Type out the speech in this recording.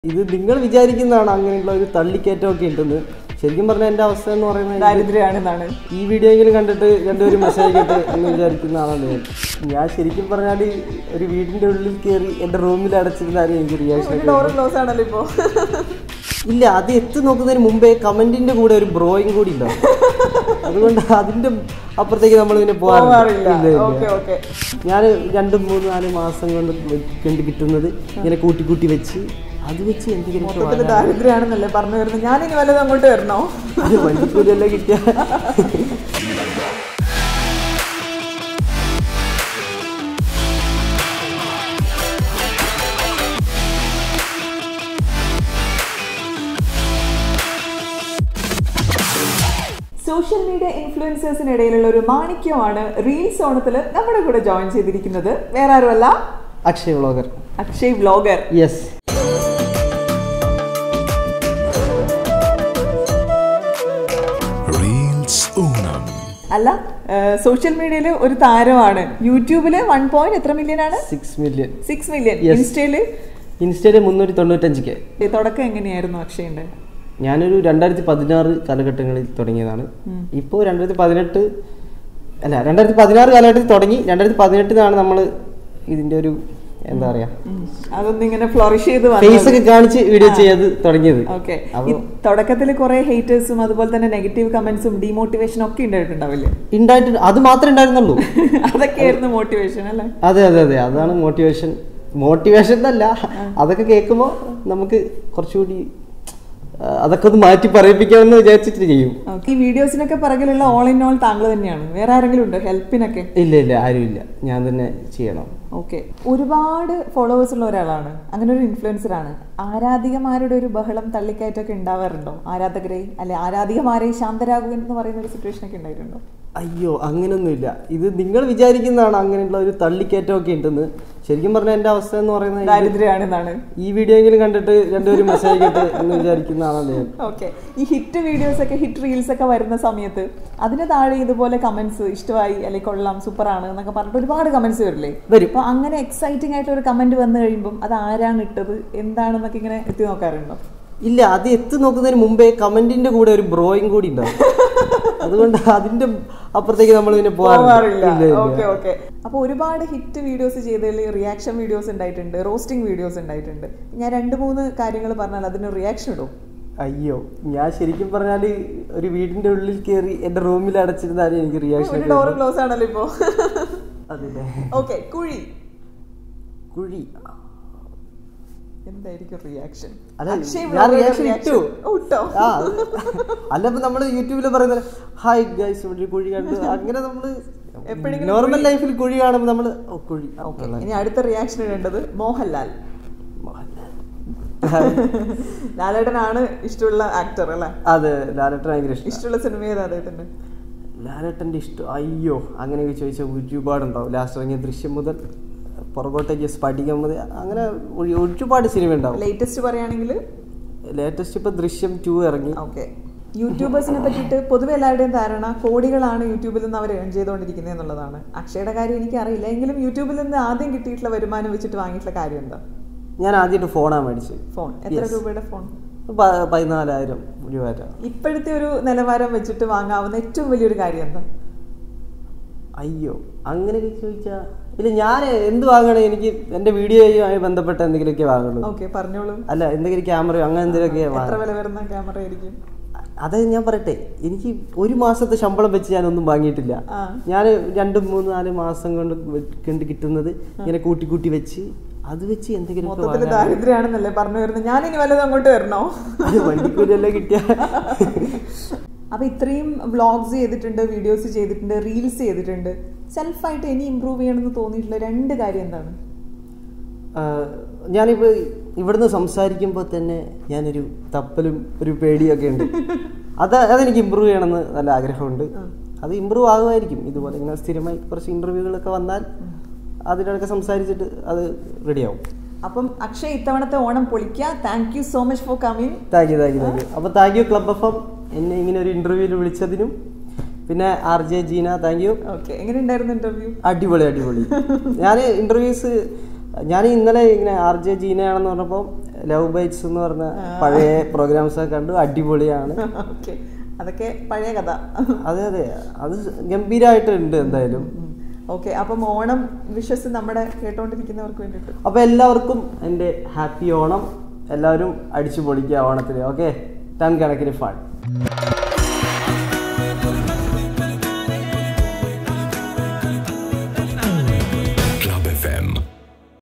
ഇത് നിങ്ങൾ വിചാരിക്കുന്നതാണ് അങ്ങനെയുള്ള ഒരു തള്ളിക്കയറ്റമൊക്കെ ഉണ്ടെന്ന് ശരിക്കും പറഞ്ഞാൽ എൻ്റെ അവസ്ഥ എന്ന് പറയുന്നത് ഇത് ദാരിദ്ര്യമാണെന്നാണ് ഈ വീഡിയോയെങ്കിലും കണ്ടിട്ട് രണ്ടുപേരും മെസ്സേജ് കേട്ട് എന്ന് വിചാരിക്കുന്ന ആളാണ് ഞാൻ ഞാൻ ശരിക്കും പറഞ്ഞാൽ ഒരു വീടിൻ്റെ ഉള്ളിൽ കയറി എൻ്റെ റൂമിൽ അടച്ചിരുന്നാലും എനിക്ക് റിയാക്ഷൻ ഒരു ഡോർ ക്ലോസ് ആണല്ലോ ഇപ്പോ ഇല്ല അത് എത്തി നോക്കുന്നതിന് മുമ്പേ കമന്റിന്റെ കൂടെ ഒരു ബ്രോയും കൂടി ഉണ്ടാവും അതുകൊണ്ട് അതിന്റെ അപ്പുറത്തേക്ക് നമ്മൾ പിന്നെ പോവാറില്ല പോകാറില്ല ഓക്കെ ഓക്കെ ഞാൻ രണ്ട് മൂന്ന് നാല് മാസം കൊണ്ട് കണ്ട് കിട്ടുന്നത് ഇങ്ങനെ കൂട്ടി കൂട്ടി വെച്ച് അത് വെച്ച് എന്തെങ്കിലും ഒക്കെ മൊത്തത്തിൽ ദാരിദ്ര്യമാണെന്നല്ലേ പറഞ്ഞു വരുന്നത് ഞാനിനി വല്ലതും അങ്ങോട്ട് വരണോ അത് വണ്ടിക്കൂലിയെല്ലാം കിട്ടിയ സോഷ്യൽ മീഡിയ ഇൻഫ്ലുവൻസേഴ്സിനിടയിലുള്ള ഒരു മാണിക്യമാണ് റീൽസ് ഓണത്തിൽ നമ്മുടെ കൂടെ ജോയിൻ ചെയ്തിരിക്കുന്നത് വേറെ ആരുമല്ല Akshay vlogger Akshay vlogger yes reels ഓണം അല്ല സോഷ്യൽ മീഡിയയിൽ ഒരു താരമാണ് യൂട്യൂബില് വൺ പോയിന്റ് എത്ര മില്യൺ ആണ് six million six million Yes. ഇൻസ്റ്റയില് ഇൻസ്റ്റയിൽ മുന്നൂറ്റി തൊണ്ണൂറ്റഞ്ച് കെ ഈ തുടക്കം എങ്ങനെയായിരുന്നു അക്ഷയന്റെ ഞാനൊരു രണ്ടായിരത്തി പതിനാറ് കാലഘട്ടങ്ങളിൽ തുടങ്ങിയതാണ് ഇപ്പോൾ രണ്ടായിരത്തി പതിനെട്ട് അല്ല രണ്ടായിരത്തി പതിനാറ് കാലഘട്ടത്തിൽ തുടങ്ങി രണ്ടായിരത്തി പതിനെട്ടിലാണ് നമ്മൾ ഇതിന്റെ ഒരു എന്താ പറയാ ഉം. അതൊന്നും ഇങ്ങനെ ഫ്ലോറിഷ് ചെയ്ത് ഫേസ് ഒക്കെ കാണിച്ച് വീഡിയോ ചെയ്ത് തുടങ്ങിയത് ഓക്കെ അപ്പൊ തുടക്കത്തിൽ കുറെ ഹേറ്റേഴ്സും അതുപോലെ തന്നെ നെഗറ്റീവ് കമന്റ്സും ഡിമോട്ടിവേഷനും ഒക്കെ ഉണ്ടായിട്ടുണ്ടാവില്ലേ ഉണ്ടായിട്ട് അത് മാത്രമേ ഉണ്ടായിരുന്നുള്ളൂ അതൊക്കെയായിരുന്നു മോട്ടിവേഷൻ അല്ലേ അതെ അതെ അതെ അതാണ് മോട്ടിവേഷൻ മോട്ടിവേഷൻ എന്നല്ല അതൊക്കെ കേൾക്കുമ്പോൾ നമുക്ക് കുറച്ചുകൂടി ആ, അതൊക്കെ ഒന്ന് മാറ്റി പറയിപ്പിക്കാമെന്ന് വിചാരിച്ചിട്ട് ചെയ്യും Okay. ഈ വീഡിയോസിനൊക്കെ പിറകിലുള്ള ഓൾ ഇൻ ഓൾ താങ്കൾ തന്നെയാണ് വേറെ ആരെങ്കിലും ഉണ്ടോ ഹെൽപ്പിനൊക്കെ ഇല്ല ഇല്ല ആരുമില്ല ഞാൻ തന്നെ ചെയ്യണം ഓക്കെ ഒരുപാട് ഫോളോവേഴ്സ് ഉള്ള ഒരാളാണ് അങ്ങനെ ഒരു ഇൻഫ്ലുവൻസർ ആണ് ആരാധികമാരുടെ ഒരു ബഹളം തള്ളിക്കയറ്റമൊക്കെ ഉണ്ടാവാറുണ്ടോ ആരാധകരെ അല്ലെ ആരാധികമാരെ ശാന്തരാകുക എന്ന് പറയുന്ന ഒരു സിറ്റുവേഷൻ ഒക്കെ ഉണ്ടായിട്ടുണ്ടോ അയ്യോ അങ്ങനൊന്നുമില്ല ഇത് നിങ്ങൾ വിചാരിക്കുന്നതാണ് അങ്ങനെയുള്ള ഒരു തള്ളിക്കയറ്റമൊക്കെ ഉണ്ടെന്ന് ശരിക്കും പറഞ്ഞാൽ എൻ്റെ അവസ്ഥ എന്ന് പറയുന്നത് ഇത് ദാരിദ്ര്യമാണെന്നാണ് ഈ വീഡിയോയെങ്കിലും കണ്ടിട്ട് രണ്ടുപേരും മെസ്സേജ് കേട്ട് എന്ന് വിചാരിക്കുന്ന ആളാണ് ഞാൻ ഓക്കെ ഈ ഹിറ്റ് വീഡിയോസ് ഒക്കെ ഹിറ്റ് റീൽസ് ഒക്കെ വരുന്ന സമയത്ത് അതിന് താഴെ ഇതുപോലെ കമന്റ്സ് ഇഷ്ടമായി അല്ലെങ്കിൽ കൊള്ളാം സൂപ്പർ ആണ് എന്നൊക്കെ പറഞ്ഞിട്ട് ഒരുപാട് കമന്റ്സ് വരില്ലേ വരും അപ്പൊ അങ്ങനെ എക്സൈറ്റിംഗ് ആയിട്ട് ഒരു കമന്റ് വന്നു കഴിയുമ്പോൾ അത് ആരാണ് ഇട്ടത് എന്താണെന്നൊക്കെ ഇങ്ങനെ എത്തി നോക്കാറുണ്ടോ ഇല്ല അത് എത്തി നോക്കുന്നതിന് മുമ്പേ കമന്റിന്റെ കൂടെ ഒരു ബ്രോയും കൂടി ഉണ്ടാവും അതുകൊണ്ട് അതിന്റെ അപ്പുറത്തേക്ക് നമ്മൾ പിന്നെ പോവാറില്ല പോകാറില്ല ഇല്ല, ഓക്കെ ഇല്ല. ഓക്കെ അപ്പൊ ഒരുപാട് ഹിറ്റ് വീഡിയോസ് ചെയ്തതിൽ റിയാക്ഷൻ വീഡിയോസ് ഉണ്ടായിട്ടുണ്ട് റോസ്റ്റിംഗ് വീഡിയോസ് ഉണ്ടായിട്ടുണ്ട് ഞാൻ രണ്ട് മൂന്ന് കാര്യങ്ങൾ പറഞ്ഞാൽ അതിന് റിയാക്ഷൻ ഇടും അയ്യോ ഞാൻ ശരിക്കും പറഞ്ഞാല് ഒരു വീടിന്റെ ഉള്ളിൽ കയറി എന്റെ റൂമിൽ അടച്ചിരുന്നാലും എനിക്ക് റിയാക്ഷൻ ഒരു ഡോർ ക്ലോസ് ആണല്ലോ ഇപ്പോ അതില്ലേ ഓക്കെ കുഴി കുഴി എന്തായിരിക്കും റിയാക്ഷൻ അല്ല, ഞാൻ reaction ഇട്ടു. ഇട്ടോ ആ അത് അല്ല ഇപ്പൊ നമ്മള് യൂട്യൂബിൽ പറയുന്നത് ഹായ് ഗൈസ് ഇവിടെ ഒരു കുഴി കണ്ടു അങ്ങനെ നമ്മള് എപ്പോഴെങ്കിലും നോർമൽ ലൈഫിൽ കുഴി കാണുമ്പോൾ നമ്മള് ഓ കുഴി ആ, ഓക്കെ കൊള്ളാം. ഇനി അടുത്ത റിയാക്ഷൻ ഇടേണ്ടത് മോഹൻലാൽ മോഹൻലാൽ. ലാലേട്ടനാണ് ഇഷ്ടമുള്ള ആക്ടർ അല്ലേ അതെ ലാലേട്ടൻ ഭയങ്കര ഇഷ്ടം ഇഷ്ടമുള്ള സിനിമ ഏതാ അദ്ദേഹത്തിന്റെ ലാലേട്ടൻ്റെ ഇഷ്ടം അയ്യോ അങ്ങനെയൊക്കെ ചോദിച്ചാൽ ഒരുപാടുണ്ടാവും ലാസ്റ്റ് ഇറങ്ങിയ ദൃശ്യം മുതൽ പുറകോട്ടേക്ക് സ്ഫടികം മുതൽ അങ്ങനെ ഒരു- ഒരുപാട് സിനിമ ഉണ്ടാവും ലേറ്റസ്റ്റ് പറയുകയാണെങ്കിൽ ലേറ്റസ്റ്റ് ഇപ്പൊ ദൃശ്യം ടു ഇറങ്ങി ഓക്കെ യൂട്യൂബേഴ്സിനെ പറ്റിയിട്ട് പൊതുവെ എല്ലാവരുടെയും ധാരണ കോടികളാണ് യൂട്യൂബിൽ നിന്ന് അവർ ഏൺ ചെയ്തുകൊണ്ടിരിക്കുന്നത് എന്നുള്ളതാണ് അക്ഷയുടെ കാര്യം എനിക്ക് അറിയില്ല എങ്കിലും യൂട്യൂബിൽ നിന്ന് ആദ്യം കിട്ടിയിട്ടുള്ള വരുമാനം വെച്ചിട്ട് വാങ്ങിയിട്ടുള്ള കാര്യം എന്താ ഞാൻ ആദ്യമായിട്ട് ഫോണാണ് മേടിച്ചത് ഫോൺ എത്ര Yes. രൂപയുടെ ഫോൺ പ- പതിനാലായിരം രൂപ ഇപ്പോഴത്തെ ഒരു നിലവാരം വെച്ചിട്ട് വാങ്ങാവുന്ന ഏറ്റവും വലിയൊരു കാര്യം എന്താ അയ്യോ അങ്ങനെയൊക്കെ ചോദിച്ചാ ഇല്ല ഞാൻ എന്ത് വാങ്ങണേ എനിക്ക് എന്റെ വീഡിയോയുമായി ബന്ധപ്പെട്ട എന്തെങ്കിലുമൊക്കെ വാങ്ങുള്ളൂ ഓക്കെ പറഞ്ഞോളൂ അല്ല എന്തെങ്കിലും ക്യാമറയോ അങ്ങനെ എന്തെങ്കിലുമൊക്കെ എത്ര വാങ്ങും വില വരുന്ന ക്യാമറ ആയിരിക്കും അത് ഞാൻ പറയട്ടെ എനിക്ക് ഒരു മാസത്തെ ശമ്പളം വെച്ച് ഞാനൊന്നും വാങ്ങിയിട്ടില്ല ആ. ഞാൻ രണ്ട് മൂന്ന് നാല് മാസം കൊണ്ട് വെ- കൊണ്ട് കിട്ടുന്നത് ഇങ്ങനെ കൂട്ടി കൂട്ടി വെച്ച് അത് വെച്ച് എന്തെങ്കിലും മൊത്തത്തിൽ ദാരിദ്ര്യമാണെന്നല്ലേ പറഞ്ഞു വരുന്നത് ഞാൻ ഇനി വല്ലതും അങ്ങോട്ട് വരണോ വണ്ടിക്കൂലിയെല്ലാം കിട്ടിയ അപ്പൊ ഇത്രയും വ്ളോഗ്സ് ചെയ്തിട്ടുണ്ട് വീഡിയോസ് ചെയ്തിട്ടുണ്ട് റീൽസ് ചെയ്തിട്ടുണ്ട് സെൽഫായിട്ട് ഇനി ഇമ്പ്രൂവ് ചെയ്യണമെന്ന് തോന്നിയിട്ടുള്ള രണ്ട് കാര്യം എന്താണ് ഞാനിപ്പോൾ ഇവിടുന്ന് സംസാരിക്കുമ്പോൾ തന്നെ ഞാനൊരു തപ്പലും ഒരു പേടിയൊക്കെ ഉണ്ട് അത് അതെനിക്ക് ഇമ്പ്രൂവ് ചെയ്യണമെന്ന് നല്ല ആഗ്രഹമുണ്ട് അത് ഇമ്പ്രൂവ് ആകുമായിരിക്കും ഇതുപോലെ ഇങ്ങനെ സ്ഥിരമായി കുറച്ച് ഇൻ്റർവ്യൂകളൊക്കെ വന്നാൽ അതിനൊക്കെ സംസാരിച്ചിട്ട് അത് റെഡിയാവും അപ്പം അക്ഷയ് ഇത്തവണത്തെ ഓണം പൊളിക്കുക thank you so much for coming thank you thank you thank you അപ്പോൾ thank you club F M എന്നെ ഇങ്ങനെ ഒരു ഇൻ്റർവ്യൂവിൽ വിളിച്ചതിനും പിന്നെ R J Jeena thank you okay എങ്ങനെ ഉണ്ടായിരുന്നു ഇന്റർവ്യൂ അടിപൊളി അടിപൊളി ഞാൻ ഇന്റർവ്യൂസ് ഞാൻ ഇന്നലെ ഇങ്ങനെ ആർ ജെ ജീനയാണെന്ന് പറഞ്ഞപ്പോൾ ലവ് ബൈറ്റ്സ് എന്ന് പറഞ്ഞ പഴയ പ്രോഗ്രാംസ് ഒക്കെ കണ്ടു അടിപൊളിയാണ് ഓക്കെ അതൊക്കെ പഴയ കഥ അതെ അതെ അത് ഗംഭീരമായിട്ടുണ്ട് എന്തായാലും ഓക്കെ അപ്പം ഓണം വിശ്വസ് നമ്മുടെ കേട്ടോണ്ടിരിക്കുന്നവർക്ക് വേണ്ടിയിട്ട് അപ്പൊ എല്ലാവർക്കും എൻ്റെ ഹാപ്പി ഓണം എല്ലാവരും അടിച്ചു പൊളിക്കുക ഓണത്തിന് ഓക്കെ ടൺ കണക്കിന് ഫണ്ട്